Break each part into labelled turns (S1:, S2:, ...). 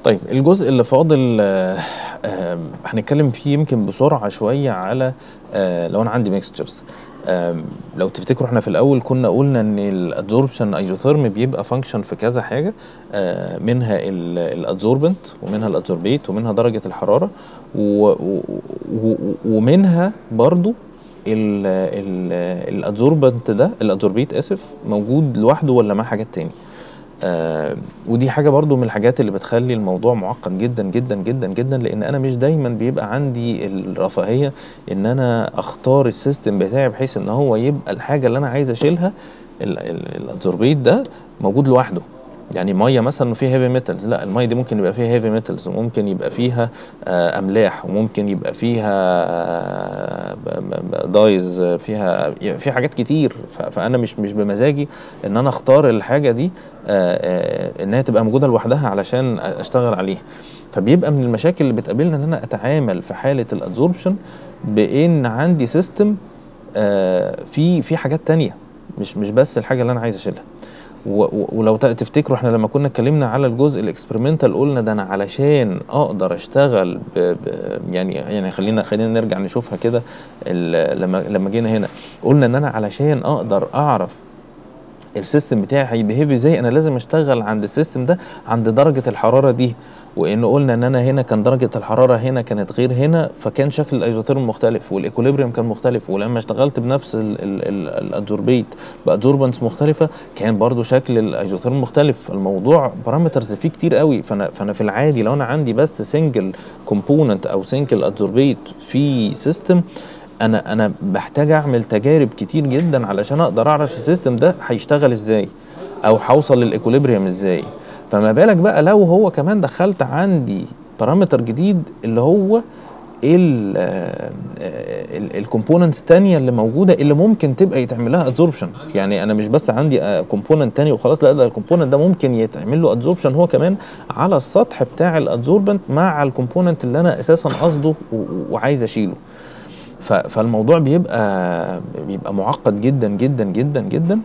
S1: طيب الجزء اللي فاضل آه، آه، هنتكلم فيه يمكن بسرعه شويه على آه، لو انا عندي ميكستشرز لو تفتكروا احنا في الاول كنا قلنا ان الادزوربشن ايزوثيرم بيبقى فانكشن في كذا حاجه آه، منها الادزوربنت ومنها الادزوربيت ومنها درجه الحراره و- و- و- ومنها برضو الادزوربنت ده الادزوربيت اسف موجود لوحده ولا مع حاجات تاني آه ودي حاجه برضو من الحاجات اللي بتخلي الموضوع معقد جدا جدا جدا جدا لان انا مش دايما بيبقى عندي الرفاهيه ان انا اختار السيستم بتاعي بحيث ان هو يبقى الحاجه اللي انا عايز اشيلها ال- ال- الادزوربيت ده موجود لوحده يعني ميه مثلا فيها هيفي ميتالز لا الميه دي ممكن يبقى فيها هيفي ميتالز وممكن يبقى فيها آه، املاح وممكن يبقى فيها آه، ب- ب- ب- دايز آه، فيها في حاجات كتير ف- فانا مش مش بمزاجي ان انا اختار الحاجه دي آه، آه، انها تبقى موجوده لوحدها علشان اشتغل عليها فبيبقى من المشاكل اللي بتقابلنا ان انا اتعامل في حاله الادزوربشن بان عندي سيستم في في حاجات تانية مش مش بس الحاجه اللي انا عايز اشيلها و- و- ولو ت- تفتكروا احنا لما كنا اتكلمنا على الجزء الاكسبيرمنتال قلنا ده انا علشان اقدر اشتغل ب ب يعني يعني خلينا خلينا نرجع نشوفها كده ال- لما لما جينا هنا قلنا ان انا علشان اقدر اعرف السيستم بتاعي هيبيهيف ازاي انا لازم اشتغل عند السيستم ده عند درجه الحراره دي وان قلنا ان انا هنا كان درجه الحراره هنا كانت غير هنا فكان شكل الايزوثيرم مختلف والايكوليبريم كان مختلف ولما اشتغلت بنفس ال- ال- ال- الادزوربيت بادزوربنس مختلفه كان برضو شكل الايزوثيرم مختلف الموضوع بارامترز فيه كتير قوي فانا فانا في العادي لو انا عندي بس سنجل كومبوننت او سنجل ادزوربيت في سيستم انا انا بحتاج اعمل تجارب كتير جدا علشان اقدر اعرف السيستم ده هيشتغل ازاي او هوصل للايكوليبريم ازاي فما بالك بقى لو هو كمان دخلت عندي بارامتر جديد اللي هو الكومبوننتس التانية اللي موجودة اللي ممكن تبقى يتعمل لها ادزوربشن يعني انا مش بس عندي كومبوننت تاني وخلاص لا ده الكومبوننت ده ممكن يتعمل له ادزوربشن هو كمان على السطح بتاع الادزوربنت مع الكومبوننت اللي انا اساسا قصده و- وعايز اشيله ف- فالموضوع بيبقى بيبقى معقد جدا جدا جدا جدا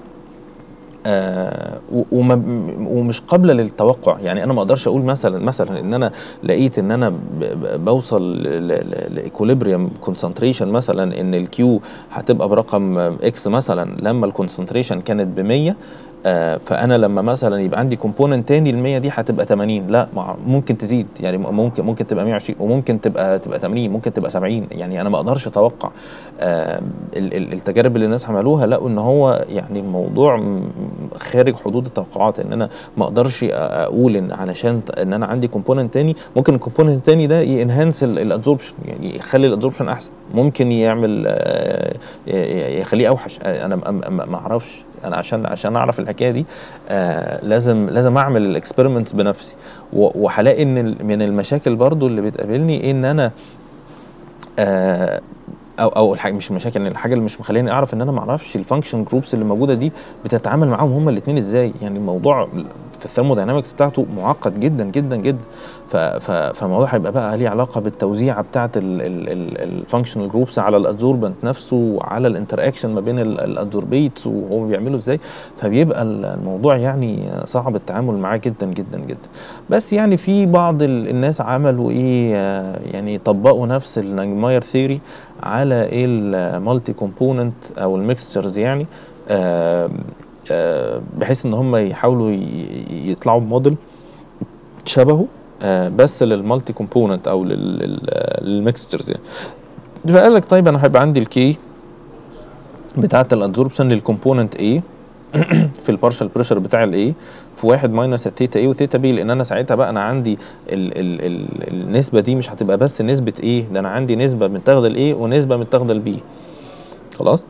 S1: آه و- وما ومش قابله للتوقع يعني انا ما اقدرش اقول مثلا مثلا ان انا لقيت ان انا ب- ب- بوصل لايكوليبريم كونسنتريشن مثلا ان الكيو هتبقى برقم اكس مثلا لما الكونسنتريشن كانت ب 100 آه فانا لما مثلا يبقى عندي كومبوننت تاني ال 100 دي هتبقى 80 لا مع- ممكن تزيد يعني ممكن ممكن تبقى 120 وممكن تبقى تبقى 80 ممكن تبقى 70 يعني انا ما اقدرش اتوقع آه ال- ال- التجارب اللي الناس عملوها لقوا ان هو يعني الموضوع م- خارج حدود التوقعات ان انا ما اقدرش أ- اقول ان علشان ت- ان انا عندي كومبوننت تاني ممكن الكومبوننت التاني ده ينهانس الادزوربشن يعني يخلي الادزوربشن احسن ممكن يعمل آه، ي- ي- يخليه اوحش آه، انا م- م- ما اعرفش انا عشان عشان اعرف الحكايه دي آه لازم لازم اعمل الاكسبيرمنتس بنفسي و- وهلاقي ان ال- من المشاكل برضو اللي بتقابلني ان انا آه او او الحاجة مش مشاكل الحاجه اللي مش مخليني اعرف ان انا ما اعرفش الفانكشن جروبس اللي موجوده دي بتتعامل معاهم هما الاثنين ازاي يعني الموضوع في الثيرموداينامكس بتاعته معقد جدا جدا جدا ف- ف- فالموضوع هيبقى بقى ليه علاقه بالتوزيعه بتاعه الفانكشنال جروبس على الادزوربنت نفسه وعلى الانتراكشن ما بين الادزوربيتس وهو بيعملوا ازاي فبيبقى ال- الموضوع يعني صعب التعامل معاه جدا جدا جدا بس يعني في بعض ال- الناس عملوا ايه آه، يعني طبقوا نفس النايماير ثيوري على المالتي كومبوننت او الميكستشرز يعني آه، آه، بحيث ان هم يحاولوا ي- يطلعوا بموديل شبهه آه، بس للمالتي كومبوننت او للميكستشرز يعني فقال لك طيب انا هيبقى عندي الكي بتاعه الادزوربشن للكومبوننت A في البارشال بريشر بتاع الاي في واحد ماينس الثيتا اي وثيتا بي لان انا ساعتها بقى انا عندي ال ال ال النسبه دي مش هتبقى بس نسبه ايه ده انا عندي نسبه متاخده الاي ونسبه متاخده البي خلاص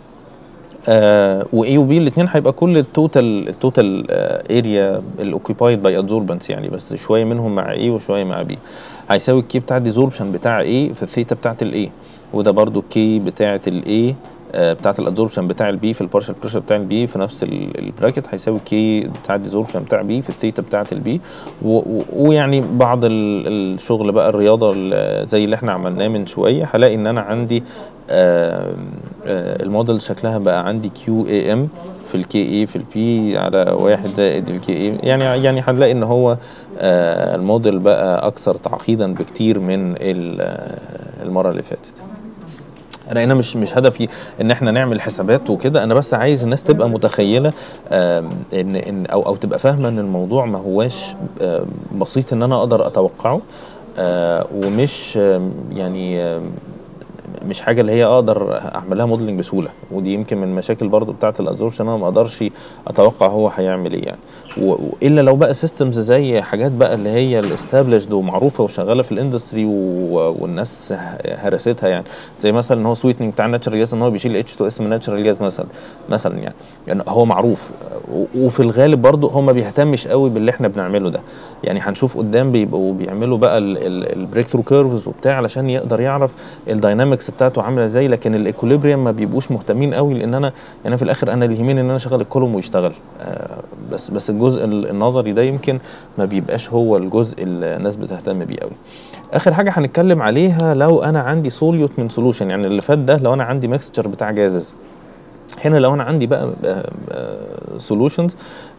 S1: آه واي وبي الاثنين هيبقى كل التوتال التوتال اريا الاوكيبايد باي ادزوربنس يعني بس شويه منهم مع اي وشويه مع بي هيساوي الكي بتاع الديزوربشن بتاع ايه في الثيتا بتاعت الاي وده برضو الكي بتاعت الاي آه، بتاعه الادزوربشن بتاع البي في البارشال بريشر بتاع البي في نفس ال- البراكت هيساوي كي بتاع الديزوربشن بتاع بي في الثيتا بتاعه البي و- و- ويعني بعض ال- الشغل بقى الرياضه ال- زي اللي احنا عملناه من شويه هلاقي ان انا عندي آه، آه، الموديل شكلها بقى عندي كيو اي ام في الكي اي في البي على واحد زائد الكي اي يعني يعني هنلاقي ان هو آه، الموديل بقى اكثر تعقيدا بكتير من ال- آه، المره اللي فاتت انا هنا مش مش هدفي ان احنا نعمل حسابات وكده انا بس عايز الناس تبقى متخيله آم، ان ان او او تبقى فاهمه ان الموضوع ما هواش آم، بسيط ان انا اقدر اتوقعه آه، ومش آم، يعني آم، مش حاجه اللي هي اقدر اعمل لها موديلنج بسهوله ودي يمكن من المشاكل برضو بتاعه الابزوربشن انا ما اقدرش اتوقع هو هيعمل ايه يعني و- والا لو بقى سيستمز زي حاجات بقى اللي هي الاستابلشد ومعروفه وشغاله في الاندستري و- والناس هرستها يعني زي مثلا ان هو سويتنج بتاع الناتشرال جاز ان هو بيشيل اتش 2 اس من الناتشرال جاز مثلا مثلا يعني, يعني هو معروف و- وفي الغالب برضو هو ما بيهتمش قوي باللي احنا بنعمله ده يعني هنشوف قدام بيبقوا بيعملوا بقى البريك ثرو كيرفز وبتاع علشان يقدر يعرف الداينامكس بتاعته عامله ازاي لكن الايكوليبريم ما بيبقوش مهتمين قوي لان انا يعني في الاخر انا اللي يهمني ان انا اشغل الكولوم ويشتغل آه بس بس الجزء ال- النظري ده يمكن ما بيبقاش هو الجزء اللي الناس بتهتم بيه قوي اخر حاجه هنتكلم عليها لو انا عندي سوليوت من سولوشن يعني اللي فات ده لو انا عندي ميكستشر بتاع جازز هنا لو انا عندي بقى سولوشنز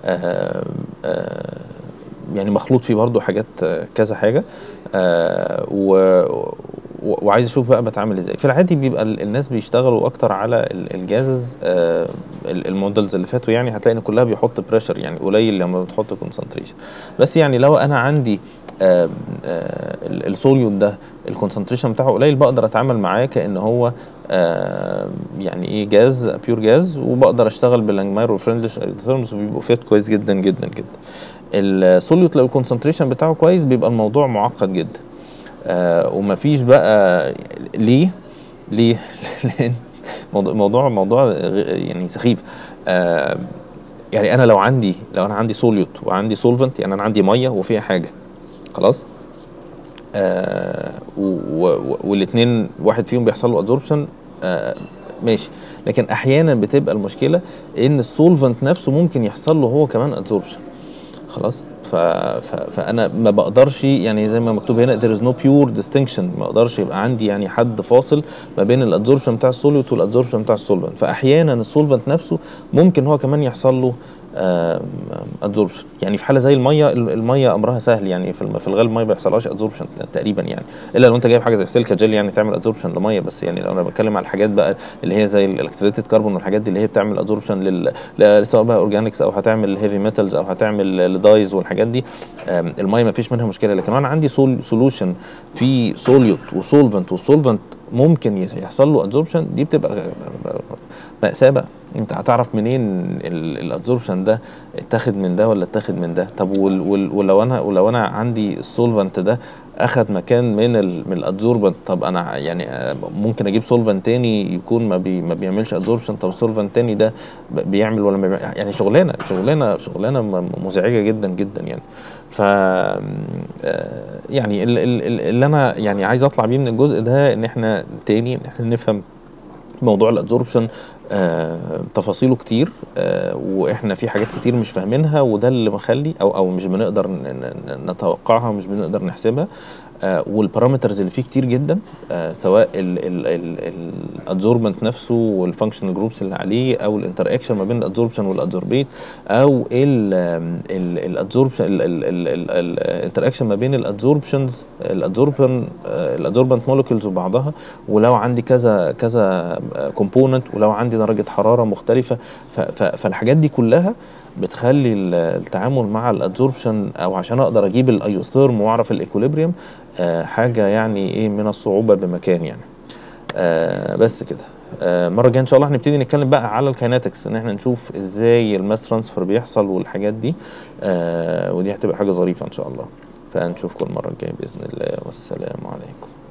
S1: يعني مخلوط فيه برضو حاجات آه، كذا حاجه آه، و و- وعايز اشوف بقى بتعامل ازاي في العادي بيبقى ال- الناس بيشتغلوا اكتر على ال- الجازز آه، ال- المودلز اللي فاتوا يعني هتلاقي ان كلها بيحط بريشر يعني قليل لما بتحط كونسنتريشن بس يعني لو انا عندي آم، آه، ال- السوليوت ده الكونسنتريشن بتاعه قليل بقدر اتعامل معاه كان هو آه، يعني ايه جاز بيور جاز وبقدر اشتغل باللانجماير والفرنلش ثيرمز وبيبقوا فيت كويس جدا جدا جدا السوليوت لو الكونسنتريشن بتاعه كويس بيبقى الموضوع معقد جدا آه ومفيش بقى ليه ليه لان موضوع موضوع موضوع غ- يعني سخيف آه يعني انا لو عندي لو انا عندي سوليوت وعندي سولفنت يعني انا عندي ميه وفيها حاجه خلاص آه والاثنين واحد فيهم بيحصل له ادزوربشن آه ماشي لكن احيانا بتبقى المشكله ان السولفنت نفسه ممكن يحصل له هو كمان ادزوربشن خلاص ف... ف... فانا ما بقدرش يعني زي ما مكتوب هنا there is no pure distinction ما اقدرش يبقى عندي يعني حد فاصل ما بين الادزوربشن بتاع السوليوت والادزوربشن بتاع السولفنت فاحيانا السولفنت نفسه ممكن هو كمان يحصل له ادزوربشن يعني في حاله زي الميه الميه امرها سهل يعني في الم- في الغالب الميه ما بيحصلهاش ادزوربشن تقريبا يعني الا لو انت جايب حاجه زي السيليكا جيل يعني تعمل ادزوربشن لميه بس يعني لو انا بتكلم على الحاجات بقى اللي هي زي الاكتيفيتد كربون والحاجات دي اللي هي بتعمل ادزوربشن لل ل- سواء بقى اورجانكس او هتعمل هيفي ميتالز او هتعمل لدايز والحاجات دي آم، الميه ما فيش منها مشكله لكن انا عندي سولوشن في سوليوت وسولفنت والسولفنت ممكن يحصل له ادزوربشن دي بتبقى مأساة بقى انت هتعرف منين الادزوربشن ده اتاخد من ده ولا اتاخد من ده طب وال وال ولو انا ولو انا عندي السولفنت ده اخد مكان من ال من الادزوربنت طب انا يعني آه، ممكن اجيب سولفنت تاني يكون ما بي ما بيعملش ادزوربشن طب السولفنت تاني ده ب- بيعمل ولا ما بيعمل يعني شغلانه شغلانه شغلانه م- مزعجه جدا جدا يعني ف آه، يعني ال- ال- ال- اللي انا يعني عايز اطلع بيه من الجزء ده ان احنا تاني ان احنا نفهم موضوع الادزوربشن آه تفاصيله كتير آه واحنا في حاجات كتير مش فاهمينها وده اللي مخلي او او مش بنقدر ن- ن- نتوقعها ومش بنقدر نحسبها آه والبارامترز اللي فيه كتير جدا آه سواء الادزوربنت نفسه والفانكشنال جروبس اللي عليه او الانتر اكشن ما بين الادزوربشن والادزوربيت او الادزوربشن الانتر اكشن ما بين الادزوربشنز الادزوربن الادزوربنت مولكيولز وبعضها ولو عندي كذا كذا كومبوننت ولو عندي درجه حراره مختلفه ف- ف- فالحاجات دي كلها بتخلي ال- التعامل مع الادزوربشن او عشان اقدر اجيب الايوثيرم واعرف الايكوليبريم آه، حاجه يعني ايه من الصعوبه بمكان يعني آه بس كده آه المره الجايه ان شاء الله هنبتدي نتكلم بقى على الكاينetics ان احنا نشوف ازاي الماس ترانسفير بيحصل والحاجات دي آه ودي هتبقى حاجه ظريفه ان شاء الله فنشوفكم المره الجايه باذن الله والسلام عليكم